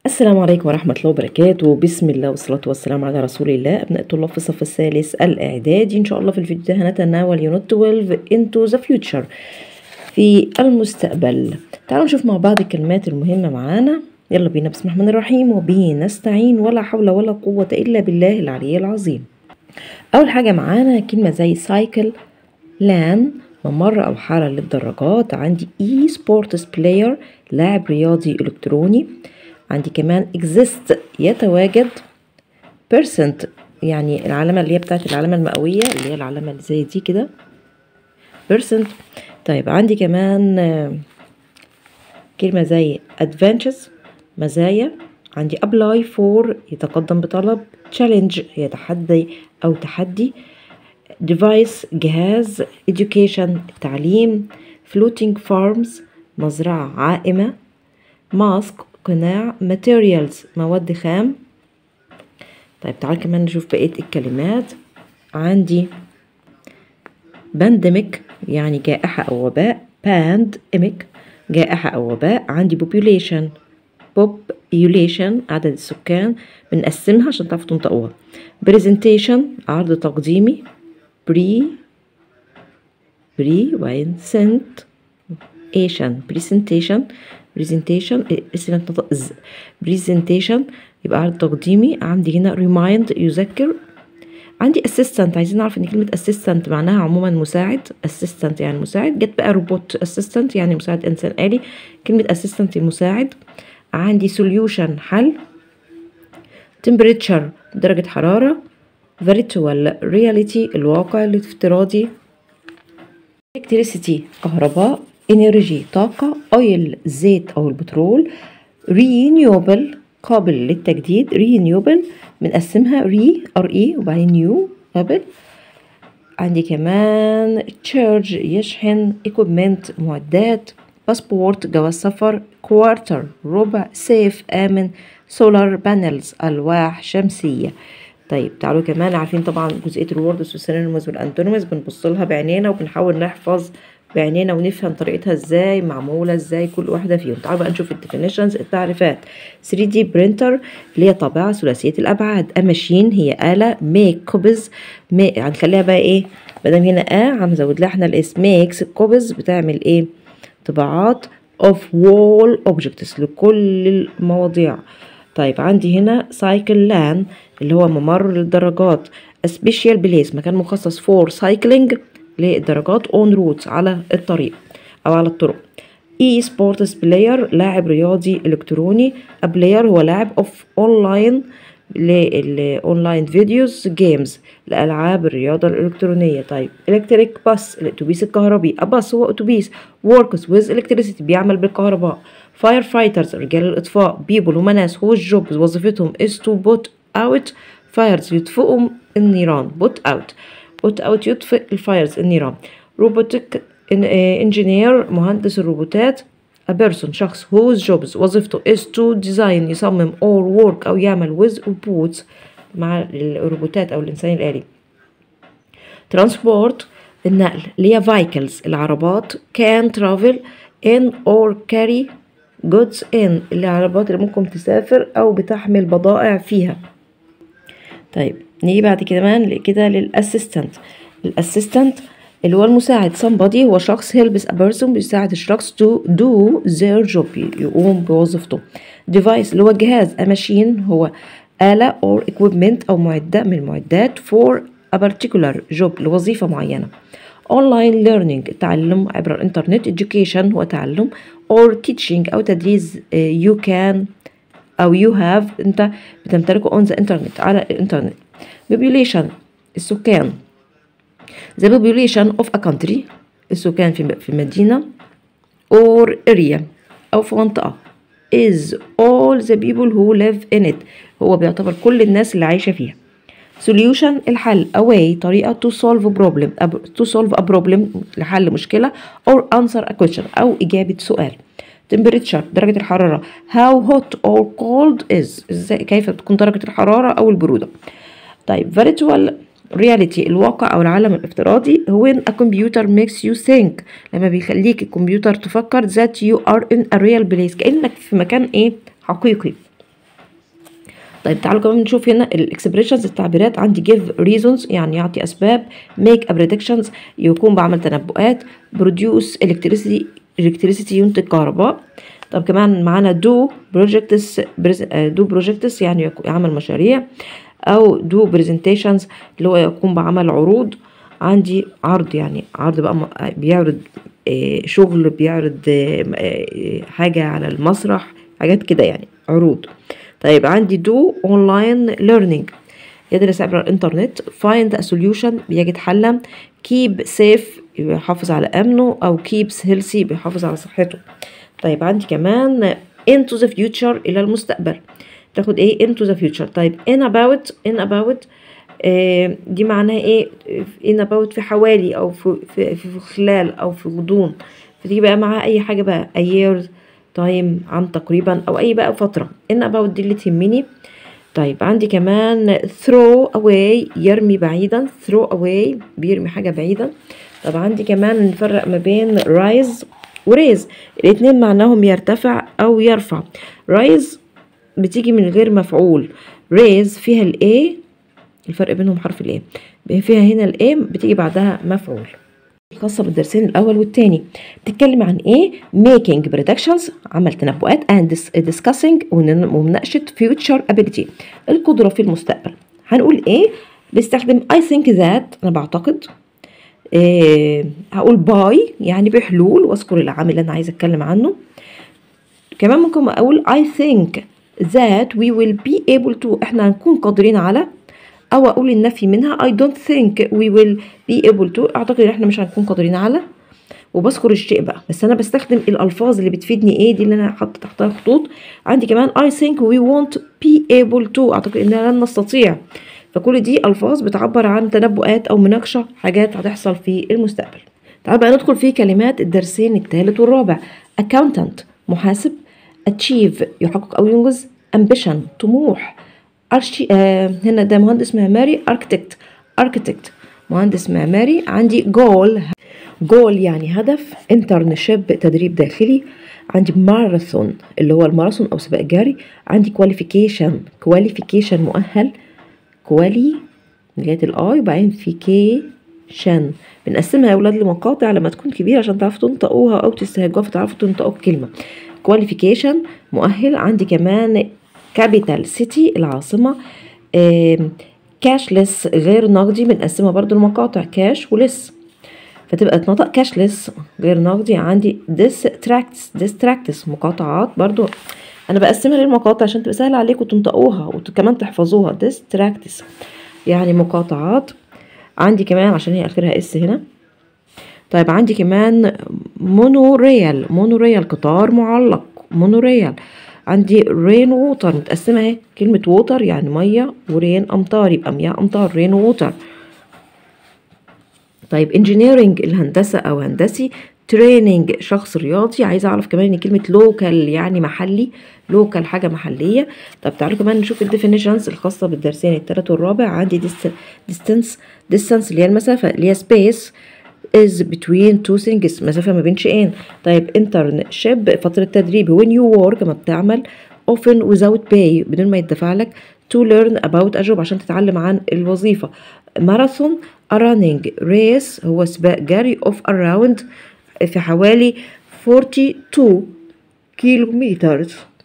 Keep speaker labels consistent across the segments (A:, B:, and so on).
A: السلام عليكم ورحمة الله وبركاته بسم الله والصلاة والسلام على رسول الله أبناء الطلاب في الصف الثالث الإعدادي إن شاء الله في الفيديو ده هنتناول يونت 12 into the future في المستقبل تعالوا نشوف مع بعض الكلمات المهمة معانا يلا بينا بسم الله الرحمن الرحيم وبه نستعين ولا حول ولا قوة إلا بالله العلي العظيم أول حاجة معانا كلمة زي سايكل لان ممر أو حارة للدراجات عندي اي سبورتس بلاير لاعب رياضي إلكتروني عندي كمان exist يتواجد percent يعني العلامة اللي هي بتاعت العلامة المئوية اللي هي العلامة اللي زي دي كده percent طيب عندي كمان آه، كلمة زي advantages مزايا عندي apply for يتقدم بطلب challenge هي تحدي أو تحدي device جهاز education تعليم floating farms مزرعة عائمة ماسك قناع materials مواد خام طيب تعال كمان نشوف بقية الكلمات عندي بانديميك يعني جائحة أو وباء بانديميك جائحة أو وباء عندي population population عدد السكان بنقسمها عشان تعرفوا تنطقوها presentation عرض تقديمي pre pre وبعدين sent presentation presentation presentation اسم النطق ز presentation يبقى عرض تقديمي عندي هنا remind يذكر عندي assistant عايزين نعرف ان كلمة assistant معناها عموما مساعد assistant يعني مساعد جت بقى روبوت assistant يعني مساعد انسان آلي كلمة assistant المساعد عندي solution حل temperature درجة حرارة virtual reality الواقع الافتراضي electricity كهرباء energy طاقة oil زيت أو البترول renewable قابل للتجديد renewable بنقسمها re re وبعدين new قابل عندي كمان charge يشحن equipment معدات باسبورت جواز سفر كوارتر ربع سيف آمن سولار بانلز ألواح شمسية طيب تعالوا كمان عارفين طبعا جزئية الوردز والسينونيمز والأنتونيمز بنبص لها بعينينا وبنحاول نحفظ بعينينا ونفهم طريقتها ازاي معمولة ازاي كل واحدة فيهم تعالوا بقى نشوف الديفينيشنز التعريفات 3D printer اللي هي طابعة ثلاثية الأبعاد A machine هي آلة make copies ما هنخليها بقى ايه مادام هنا A هنزود لها احنا الاسم makes copies بتعمل ايه طباعات of wall objects لكل المواضيع طيب عندي هنا cycle lane اللي هو ممر للدراجات a special place مكان مخصص for cycling للدراجات on routes على الطريق أو على الطرق e sports player لاعب رياضي إلكتروني a player هو لاعب of online للأونلاين فيديوز جيمز لألعاب الرياضة الإلكترونية طيب electric bus الأتوبيس الكهربي a bus هو أتوبيس works with electricity بيعمل بالكهرباء fire fighters رجال الإطفاء people هما ناس whose jobs وظيفتهم is to put out fires يطفئوا النيران put out put out يطفئ الفايرز النيران robotic engineer مهندس الروبوتات a person شخص whose jobs وظيفته is to design يصمم or work أو يعمل with robots مع الروبوتات أو الإنسان الآلي transport النقل اللي هي vehicles العربات can travel in or carry goods in العربات اللي ممكن تسافر أو بتحمل بضائع فيها طيب نيجي بعد كده كمان كده للاسيستنت الاسيستنت اللي هو المساعد somebody هو شخص helps a person بيساعد الشخص to do their job يقوم بوظيفته device اللي هو جهاز a machine هو آلة or equipment أو معدة من المعدات for a particular job لوظيفة معينة online learning التعلم عبر الإنترنت education هو تعلم or teaching أو تدريس uh, you can أو you have أنت بتمتلكه on the internet على الإنترنت population السكان the population of a country السكان في في مدينة or area أو في منطقة is all the people who live in it هو بيعتبر كل الناس اللي عايشة فيها solution الحل a way طريقة to solve a problem to solve a problem لحل مشكلة or answer a question أو إجابة سؤال temperature درجة الحرارة how hot or cold is ازاي كيف بتكون درجة الحرارة أو البرودة طيب virtual reality الواقع أو العالم الافتراضي when a computer makes you think لما بيخليك الكمبيوتر تفكر that you are in a real place كأنك في مكان إيه حقيقي طيب تعالوا كمان نشوف هنا الاكسبريشنز التعبيرات عندي give reasons يعني يعطي اسباب make a predictions يكون بعمل تنبؤات produce electricity electricity ينتج كهرباء طب كمان معانا do projects do projects يعني يعمل مشاريع او do presentations اللي هو يقوم بعمل عروض عندي عرض يعني عرض بقى بيعرض شغل بيعرض حاجة على المسرح حاجات كده يعني عروض طيب عندي do online learning يدرس عبر الانترنت find a solution بيجد حلا keep safe بيحافظ على امنه او keeps healthy بيحافظ على صحته طيب عندي كمان into the future الى المستقبل تاخد ايه into the future طيب in about in about آه دي معناها ايه in about في حوالي او في, في, في خلال او في غضون فتيجي بقى معاها اي حاجه بقى a year تايم عن تقريبا او اي بقى فتره ان about دي اللي تهمني طيب عندي كمان throw away يرمي بعيدا throw away بيرمي حاجه بعيدا طب عندي كمان نفرق ما بين rise وريز الاتنين معناهم يرتفع او يرفع rise بتيجي من غير مفعول raise فيها الاي الفرق بينهم حرف الاي فيها هنا الاي بتيجي بعدها مفعول الخاصة بالدرسين الأول والتاني بتتكلم عن إيه؟ making predictions عمل تنبؤات and discussing ومناقشة future ability القدرة في المستقبل هنقول إيه؟ بيستخدم I think that أنا بعتقد إيه هقول باي يعني بحلول واذكر العامل اللي أنا عايزة أتكلم عنه كمان ممكن أقول I think that we will be able to إحنا هنكون قادرين على او اقول النفي منها I don't think we will be able to اعتقد ان احنا مش هنكون قادرين على وبذكر الشيء بقى بس انا بستخدم الالفاظ اللي بتفيدني ايه دي اللي انا حاطه تحتها خطوط عندي كمان I think we won't be able to اعتقد اننا لن نستطيع فكل دي الفاظ بتعبر عن تنبؤات او مناقشه حاجات هتحصل في المستقبل تعال بقى ندخل في كلمات الدرسين الثالث والرابع accountant محاسب achieve يحقق او ينجز ambition طموح أرشي آه هنا ده مهندس معماري architect architect مهندس معماري عندي جول جول يعني هدف انترنشيب تدريب داخلي عندي ماراثون اللي هو الماراثون او سباق جري عندي كواليفيكيشن كواليفيكيشن مؤهل كوالي لغايه الاي وبعدين في كي شن بنقسمها يا اولاد لمقاطع لما تكون كبيره عشان تعرفوا تنطقوها او تستهجوها فتعرفوا تنطقوا الكلمه كواليفيكيشن مؤهل عندي كمان كابيتال سيتي العاصمة كاشلس غير نقدي بنقسمها برضو المقاطع كاش ولس فتبقى تنطق كاشلس غير نقدي عندي ديستراكتس ديستراكتس مقاطعات برضو انا بقسمها للمقاطع عشان تبقى سهله عليكم تنطقوها وكمان تحفظوها ديستراكتس يعني مقاطعات عندي كمان عشان هي اخرها اس هنا طيب عندي كمان مونوريال مونوريال قطار معلق مونوريال عندي رين ووتر متقسمة اهي كلمة ووتر يعني مية ورين أمطار يبقى مياه أمطار رين ووتر طيب انجينيرنج الهندسة أو هندسي تريننج شخص رياضي عايزة أعرف كمان إن كلمة لوكال يعني محلي لوكال حاجة محلية طب تعالوا كمان نشوف الديفينيشنز الخاصة بالدرسين التالت والرابع عندي distance distance اللي هي المسافة اللي هي space is between two things مسافة ما بين شيئين طيب internship فترة تدريب when you work ما بتعمل often without pay بدون ما يدفع لك to learn about a job عشان تتعلم عن الوظيفة marathon a running race هو سباق جري of around في حوالي 42 كيلومتر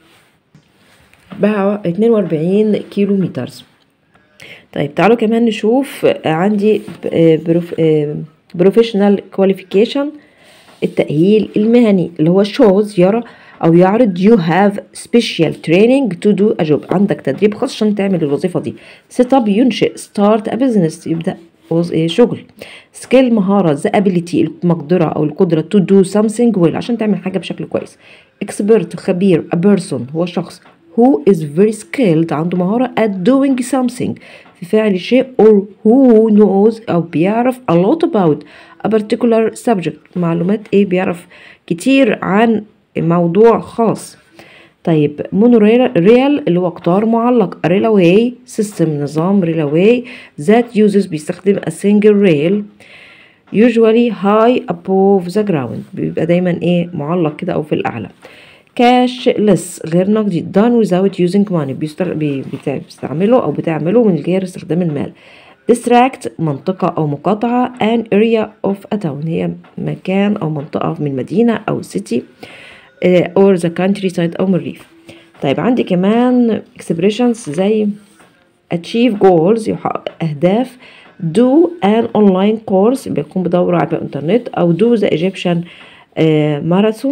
A: بقى 42 كيلومتر طيب تعالوا كمان نشوف عندي بروف بروفيشنال كواليفيكيشن التأهيل المهني اللي هو shows يرى أو يعرض you have special training to do a job عندك تدريب خاص عشان تعمل الوظيفة دي set up ينشئ start a business يبدأ شغل سكيل مهارة the ability المقدرة أو القدرة to do something well عشان تعمل حاجة بشكل كويس expert خبير a person هو شخص who is very skilled عنده مهارة at doing something في فعل شيء or who knows أو بيعرف a lot about a particular subject معلومات إيه بيعرف كتير عن موضوع خاص طيب مونوريل ريال اللي هو قطار معلق ريلوي سيستم نظام ريلوي that uses بيستخدم a single rail usually high above the ground بيبقى دايما ايه معلق كده او في الاعلى cashless غير نقدي done without using money بيستر... بي... بتاع- بيستعمله أو بتعمله من غير استخدام المال distract منطقة أو مقاطعة an area of a town هي مكان أو منطقة من مدينة أو city آه، or the countryside أو من الريف طيب عندي كمان expressions زي achieve goals يحقق أهداف do an online course بيكون بدورة على الإنترنت أو do the Egyptian آه، marathon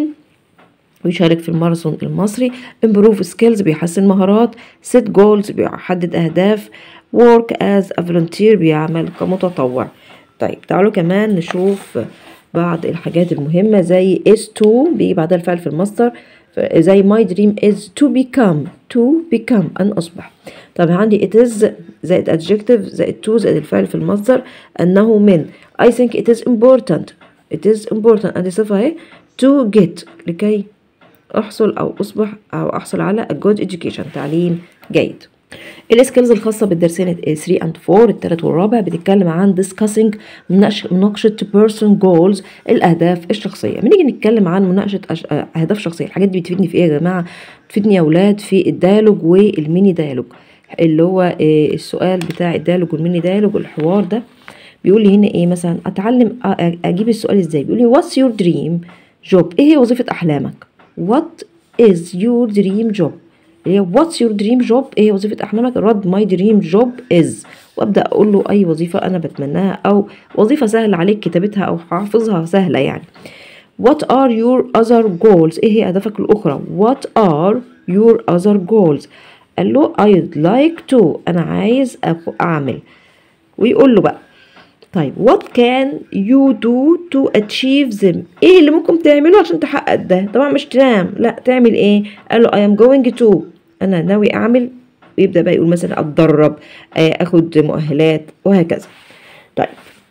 A: ويشارك في الماراثون المصري improve skills بيحسن مهارات set goals بيحدد أهداف work as a volunteer بيعمل كمتطوع طيب تعالوا كمان نشوف بعض الحاجات المهمة زي is to بيجي بعدها الفعل في المصدر ف- زي my dream is to become to become أن أصبح طب عندي it is زائد adjective زائد to زائد الفعل في المصدر أنه من I think it is important it is important عندي صفة اهي to get لكي أحصل أو أصبح أو أحصل على a good education تعليم جيد السكيلز الخاصة بالدرسين 3 and 4 التالت والرابع بتتكلم عن discussing مناقش- مناقشة person goals الأهداف الشخصية بنيجي نتكلم عن مناقشة أش- أهداف شخصية الحاجات دي بتفيدني في إيه يا جماعة بتفيدني يا أولاد في الديالوج والميني ديالوج اللي هو آه، السؤال بتاع الديالوج والميني ديالوج والحوار ده بيقول لي هنا ايه مثلا اتعلم أ- أ- اجيب السؤال ازاي بيقول لي what's your dream job ايه هي وظيفة احلامك what is your dream job اللي هي what's your dream job ايه هي وظيفة احلامك رد my dream job is وابدا اقول له اي وظيفة انا بتمناها او وظيفة سهلة عليك كتابتها او حافظها سهلة يعني What are your other goals؟ إيه هي أهدافك الأخرى؟ What are your other goals؟ قال له I'd like to أنا عايز أف- أعمل ويقول له بقى طيب what can you do to achieve them ايه اللي ممكن تعمله عشان تحقق ده طبعا مش تنام لا تعمل ايه قال له I am going to انا ناوي اعمل ويبدأ بقى يقول مثلا اتدرب آه، اخد مؤهلات وهكذا طيب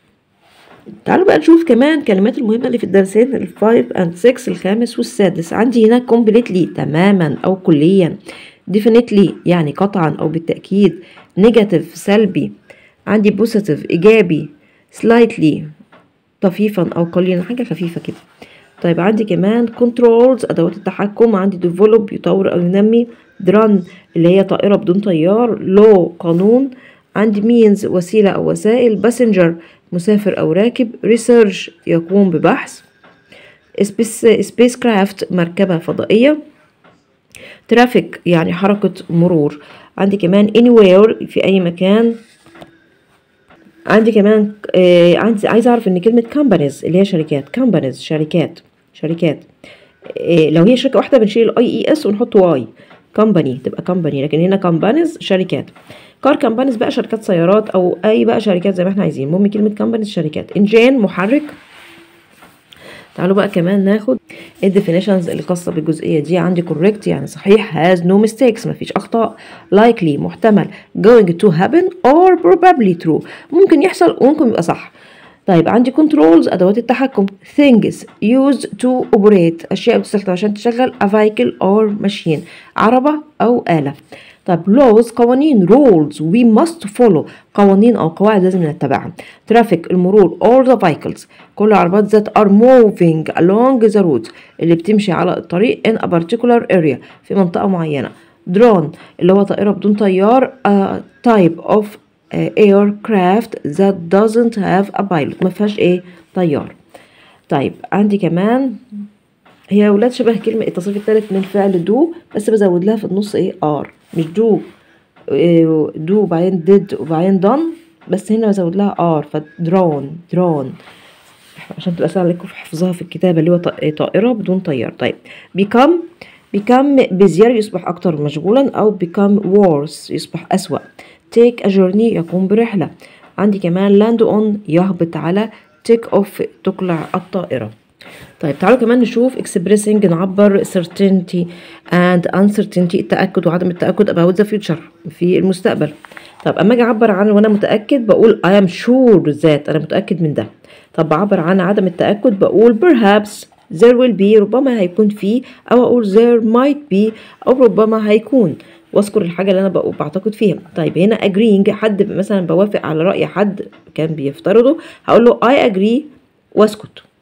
A: تعالوا بقى نشوف كمان كلمات المهمة اللي في الدرسين الفايف اند 6 الخامس والسادس عندي هنا completely تماما أو كليا definitely يعني قطعا أو بالتأكيد negative سلبي عندي positive إيجابي slightly طفيفا أو قليلا حاجة خفيفة كده طيب عندي كمان controls أدوات التحكم عندي develop يطور أو ينمي run اللي هي طائرة بدون طيار law قانون عندي means وسيلة أو وسائل passenger مسافر أو راكب research يقوم ببحث سبيس كرافت مركبة فضائية ترافيك يعني حركة مرور عندي كمان anywhere في أي مكان عندي كمان آه عندي عايزة أعرف إن كلمة companies اللي هي شركات companies شركات شركات آه لو هي شركة واحدة بنشيل الاي اي اس ونحط واي company تبقى company لكن هنا companies شركات كار كامبانيز بقى شركات سيارات او اي بقى شركات زي ما احنا عايزين المهم كلمه كامبانيز شركات انجين محرك تعالوا بقى كمان ناخد الديفينيشنز اللي خاصه بالجزئيه دي عندي correct يعني صحيح has no mistakes مفيش اخطاء likely محتمل going to happen or probably true ممكن يحصل وممكن يبقى صح طيب عندي controls ادوات التحكم things used to operate اشياء بتستخدم عشان تشغل a vehicle or machine عربه او اله طب laws قوانين rules we must follow قوانين أو قواعد لازم نتبعها traffic المرور all the vehicles كل العربات ذات are moving along the road اللي بتمشي على الطريق in a particular area في منطقة معينة drone اللي هو طائرة بدون طيار a type of uh, aircraft that doesn't have a pilot ما فيهاش ايه طيار طيب عندي كمان هي يا ولاد شبه كلمة التصريف الثالث من فعل دو بس بزود لها في النص ايه ار مش دو إيه دو وبعدين ديد وبعدين دون بس هنا بزود لها ار فدرون درون عشان تبقى سهل عليكم في حفظها في الكتابة اللي هو طائرة بدون طيار طيب become become بزيادة يصبح أكتر مشغولا أو become worse يصبح أسوأ take a journey يقوم برحلة عندي كمان land on يهبط على take off تقلع الطائرة طيب تعالوا كمان نشوف expressing نعبر certainty and uncertainty التأكد وعدم التأكد about the future في المستقبل طب أما أجي أعبر عن وأنا متأكد بقول I am sure that أنا متأكد من ده طب بعبر عن عدم التأكد بقول perhaps there will be ربما هيكون في أو أقول there might be أو ربما هيكون واذكر الحاجه اللي انا بعتقد فيها طيب هنا agreeing حد مثلا بوافق على راي حد كان بيفترضه هقول له I agree واسكت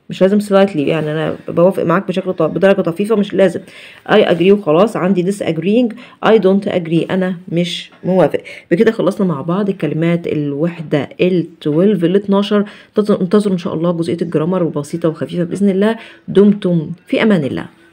A: مش لازم slightly يعني انا بوافق معاك بشكل ط- بدرجه طفيفه مش لازم I agree وخلاص عندي disagreeing I don't agree انا مش موافق بكده خلصنا مع بعض الكلمات الوحده ال 12 ال 12 انتظروا ان شاء الله جزئيه الجرامر وبسيطه وخفيفه باذن الله دمتم في امان الله